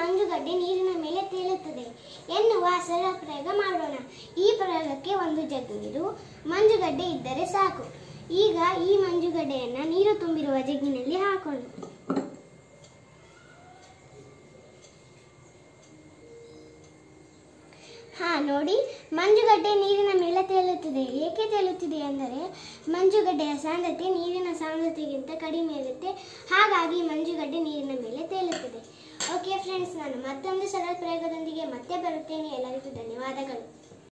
ಮಂಜುಗಡ್ಡೆ ನೀರಿನ ಮೇಲೆ ತೇಲುತ್ತದೆ ಎನ್ನುವ ಸರಳ ಪ್ರಯೋಗ ಮಾಡೋಣ ಈ ಪ್ರಯೋಗಕ್ಕೆ ಒಂದು ಜಗ್ ನೀರು ಮಂಜುಗಡ್ಡೆ ಇದ್ದರೆ ಸಾಕು ಈಗ ಈ ಮಂಜುಗಡ್ಡೆಯನ್ನ ನೀರು ತುಂಬಿರುವ ಜಗ್ಗಿನಲ್ಲಿ ಹಾಕೋಣ ಹಾ ನೋಡಿ ಮಂಜುಗಡ್ಡೆ ನೀರಿನ ಮೇಲೆ ತೇಲುತ್ತಿದೆ ಏಕೆ ತೇಲುತ್ತಿದೆ ಎಂದರೆ ಮಂಜುಗಡ್ಡೆಯ ಸಾಂದ್ರತೆ ನೀರಿನ ಸಾಂದ್ರತೆಗಿಂತ ಕಡಿಮೆ ಇರುತ್ತೆ ಹಾಗಾಗಿ ಮಂಜುಗಡ್ಡೆ ನೀರಿನ ಮೇಲೆ ತೇಲುತ್ತದೆ ಓಕೆ ಫ್ರೆಂಡ್ಸ್ ನಾನು ಮತ್ತೊಂದು ಸರಳ ಪ್ರಯೋಗದೊಂದಿಗೆ ಮತ್ತೆ ಬರುತ್ತೇನೆ ಎಲ್ಲರಿಗೂ ಧನ್ಯವಾದಗಳು